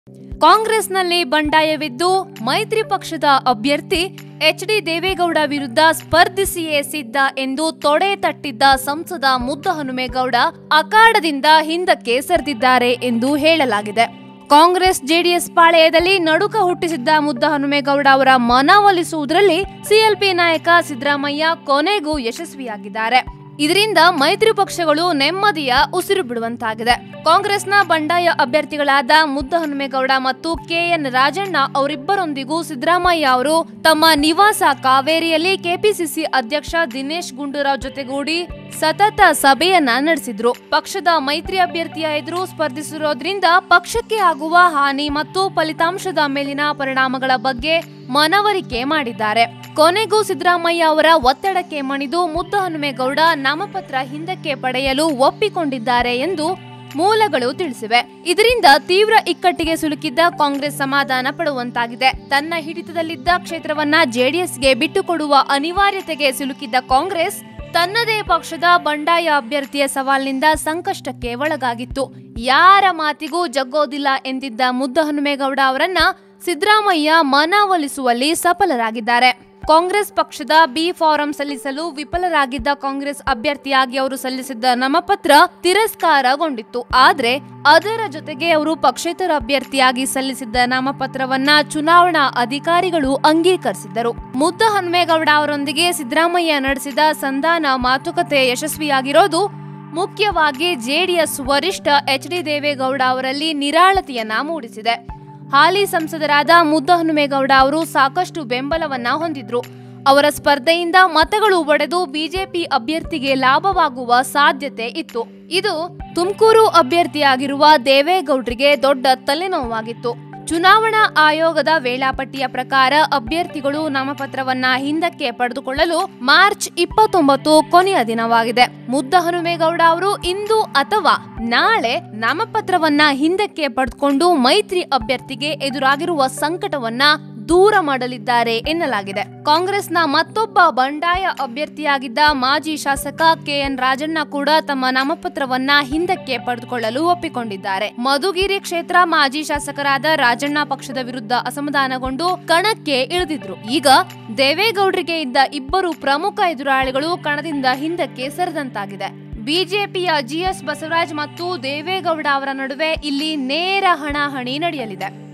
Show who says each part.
Speaker 1: ಕಾಂಗ್ರೆಸ್ನಲ್ಲಿ ಬಂಡಾಯವಿದ್ದು ಮೈತ್ರಿ ಪಕ್ಷದ ಅಭ್ಯರ್ಥಿ ಎಚ್ ಡಿ ದೇವೇಗೌಡ ವಿರುದ್ಧ ಸ್ಪರ್ಧಿಸಿಯೇ ಸಿದ್ಧ ಎಂದು ತೊಡೆ ತಟ್ಟಿದ್ದ ಸಂಸದ ಮುದ್ದಹನುಮೇಗೌಡ ಅಖಾಡದಿಂದ ಹಿಂದಕ್ಕೆ ಸರಿದಿದ್ದಾರೆ ಎಂದು ಹೇಳಲಾಗಿದೆ ಕಾಂಗ್ರೆಸ್ ಜೆಡಿಎಸ್ ಪಾಳೆಯದಲ್ಲಿ ನಡುಕ ಹುಟ್ಟಿಸಿದ್ದ ಮುದ್ದಹನುಮೇಗೌಡ ಅವರ ಮನವೊಲಿಸುವುದರಲ್ಲಿ ಸಿಎಲ್ಪಿ ನಾಯಕ ಸಿದ್ದರಾಮಯ್ಯ ಕೊನೆಗೂ ಯಶಸ್ವಿಯಾಗಿದ್ದಾರೆ ಇದರಿಂದ ಮೈತ್ರಿ ಪಕ್ಷಗಳು ನೆಮ್ಮದಿಯ ಉಸಿರು ಬಿಡುವಂತಾಗಿದೆ ಕಾಂಗ್ರೆಸ್ನ ಬಂಡಾಯ ಅಭ್ಯರ್ಥಿಗಳಾದ ಮುದ್ದಹನುಮೇಗೌಡ ಮತ್ತು ಕೆಎನ್ ರಾಜಣ್ಣ ಅವರಿಬ್ಬರೊಂದಿಗೂ ಸಿದ್ದರಾಮಯ್ಯ ಅವರು ತಮ್ಮ ನಿವಾಸ ಕಾವೇರಿಯಲ್ಲಿ ಕೆಪಿಸಿಸಿ ಅಧ್ಯಕ್ಷ ದಿನೇಶ್ ಗುಂಡೂರಾವ್ ಜೊತೆಗೂಡಿ ಸತತ ಸಭೆಯನ್ನ ನಡೆಸಿದ್ರು ಪಕ್ಷದ ಮೈತ್ರಿ ಅಭ್ಯರ್ಥಿಯ ಎದುರು ಸ್ಪರ್ಧಿಸಿರೋದ್ರಿಂದ ಪಕ್ಷಕ್ಕೆ ಆಗುವ ಹಾನಿ ಮತ್ತು ಫಲಿತಾಂಶದ ಮೇಲಿನ ಪರಿಣಾಮಗಳ ಬಗ್ಗೆ ಮನವರಿಕೆ ಮಾಡಿದ್ದಾರೆ ಕೊನೆಗೂ ಸಿದ್ದರಾಮಯ್ಯ ಅವರ ಒತ್ತಡಕ್ಕೆ ಮಣಿದು ಮುದ್ದಹನುಮೇಗೌಡ ನಾಮಪತ್ರ ಹಿಂದಕ್ಕೆ ಪಡೆಯಲು ಒಪ್ಪಿಕೊಂಡಿದ್ದಾರೆ ಎಂದು ಮೂಲಗಳು ತಿಳಿಸಿವೆ ಇದರಿಂದ ತೀವ್ರ ಇಕ್ಕಟ್ಟಿಗೆ ಸಿಲುಕಿದ್ದ ಕಾಂಗ್ರೆಸ್ ಸಮಾಧಾನ ಪಡುವಂತಾಗಿದೆ ತನ್ನ ಹಿಡಿತದಲ್ಲಿದ್ದ ಕ್ಷೇತ್ರವನ್ನ ಜೆಡಿಎಸ್ಗೆ ಬಿಟ್ಟುಕೊಡುವ ಅನಿವಾರ್ಯತೆಗೆ ಸಿಲುಕಿದ್ದ ಕಾಂಗ್ರೆಸ್ ತನ್ನದೇ ಪಕ್ಷದ ಬಂಡಾಯ ಅಭ್ಯರ್ಥಿಯ ಸವಾಲಿನಿಂದ ಸಂಕಷ್ಟಕ್ಕೆ ಒಳಗಾಗಿತ್ತು ಯಾರ ಮಾತಿಗೂ ಜಗ್ಗೋದಿಲ್ಲ ಎಂದಿದ್ದ ಮುದ್ದಹನುಮೇಗೌಡ ಅವರನ್ನ ಸಿದ್ದರಾಮಯ್ಯ ಮನವೊಲಿಸುವಲ್ಲಿ ಸಫಲರಾಗಿದ್ದಾರೆ ಕಾಂಗ್ರೆಸ್ ಪಕ್ಷದ ಬಿ ಫಾರಂ ಸಲ್ಲಿಸಲು ವಿಫಲರಾಗಿದ್ದ ಕಾಂಗ್ರೆಸ್ ಅಭ್ಯರ್ಥಿಯಾಗಿ ಅವರು ಸಲ್ಲಿಸಿದ್ದ ನಾಮಪತ್ರ ತಿರಸ್ಕಾರಗೊಂಡಿತ್ತು ಆದ್ರೆ ಅದರ ಜೊತೆಗೆ ಅವರು ಪಕ್ಷೇತರ ಅಭ್ಯರ್ಥಿಯಾಗಿ ಸಲ್ಲಿಸಿದ್ದ ನಾಮಪತ್ರವನ್ನ ಚುನಾವಣಾ ಅಧಿಕಾರಿಗಳು ಅಂಗೀಕರಿಸಿದ್ದರು ಮುದ್ದ ಹನುಮೇಗೌಡ ಅವರೊಂದಿಗೆ ಸಿದ್ದರಾಮಯ್ಯ ನಡೆಸಿದ ಸಂಧಾನ ಮಾತುಕತೆ ಯಶಸ್ವಿಯಾಗಿರೋದು ಮುಖ್ಯವಾಗಿ ಜೆಡಿಎಸ್ ವರಿಷ್ಠ ಎಚ್ ಡಿ ದೇವೇಗೌಡ ಅವರಲ್ಲಿ ನಿರಾಳತೆಯನ್ನ ಮೂಡಿಸಿದೆ ಹಾಲಿ ಸಂಸದರಾದ ಮುದ್ದಹನುಮೇಗೌಡ ಅವರು ಸಾಕಷ್ಟು ಬೆಂಬಲವನ್ನ ಹೊಂದಿದ್ರು ಅವರ ಸ್ಪರ್ಧೆಯಿಂದ ಮತಗಳು ಒಡೆದು ಬಿಜೆಪಿ ಅಭ್ಯರ್ಥಿಗೆ ಲಾಭವಾಗುವ ಸಾಧ್ಯತೆ ಇತ್ತು ಇದು ತುಮಕೂರು ಅಭ್ಯರ್ಥಿಯಾಗಿರುವ ದೇವೇಗೌಡರಿಗೆ ದೊಡ್ಡ ತಲೆನೋವಾಗಿತ್ತು ಚುನಾವಣಾ ಆಯೋಗದ ವೇಳಾಪಟ್ಟಿಯ ಪ್ರಕಾರ ಅಭ್ಯರ್ಥಿಗಳು ನಾಮಪತ್ರವನ್ನ ಹಿಂದಕ್ಕೆ ಪಡೆದುಕೊಳ್ಳಲು ಮಾರ್ಚ್ ಇಪ್ಪತ್ತೊಂಬತ್ತು ಕೊನೆಯ ದಿನವಾಗಿದೆ ಮುದ್ದಹನುಮೇಗೌಡ ಅವರು ಇಂದು ಅಥವಾ ನಾಳೆ ನಾಮಪತ್ರವನ್ನ ಹಿಂದಕ್ಕೆ ಪಡೆದುಕೊಂಡು ಮೈತ್ರಿ ಅಭ್ಯರ್ಥಿಗೆ ಎದುರಾಗಿರುವ ಸಂಕಟವನ್ನ ದೂರ ಮಾಡಲಿದ್ದಾರೆ ಎನ್ನಲಾಗಿದೆ ಕಾಂಗ್ರೆಸ್ನ ಮತ್ತೊಬ್ಬ ಬಂಡಾಯ ಅಭ್ಯರ್ಥಿಯಾಗಿದ್ದ ಮಾಜಿ ಶಾಸಕ ಕೆಎನ್ ರಾಜಣ್ಣ ಕೂಡ ತಮ್ಮ ನಾಮಪತ್ರವನ್ನ ಹಿಂದಕ್ಕೆ ಪಡೆದುಕೊಳ್ಳಲು ಒಪ್ಪಿಕೊಂಡಿದ್ದಾರೆ ಮಧುಗಿರಿ ಕ್ಷೇತ್ರ ಮಾಜಿ ಶಾಸಕರಾದ ರಾಜಣ್ಣ ಪಕ್ಷದ ವಿರುದ್ಧ ಅಸಮಾಧಾನಗೊಂಡು ಕಣಕ್ಕೆ ಇಳಿದಿದ್ರು ಈಗ ದೇವೇಗೌಡರಿಗೆ ಇದ್ದ ಇಬ್ಬರು ಪ್ರಮುಖ ಎದುರಾಳಿಗಳು ಕಣದಿಂದ ಹಿಂದಕ್ಕೆ ಸರಿದಂತಾಗಿದೆ ಬಿಜೆಪಿಯ ಜಿಎಸ್ ಬಸವರಾಜ್ ಮತ್ತು ದೇವೇಗೌಡ ಅವರ ನಡುವೆ ಇಲ್ಲಿ ನೇರ ಹಣಾಹಣಿ ನಡೆಯಲಿದೆ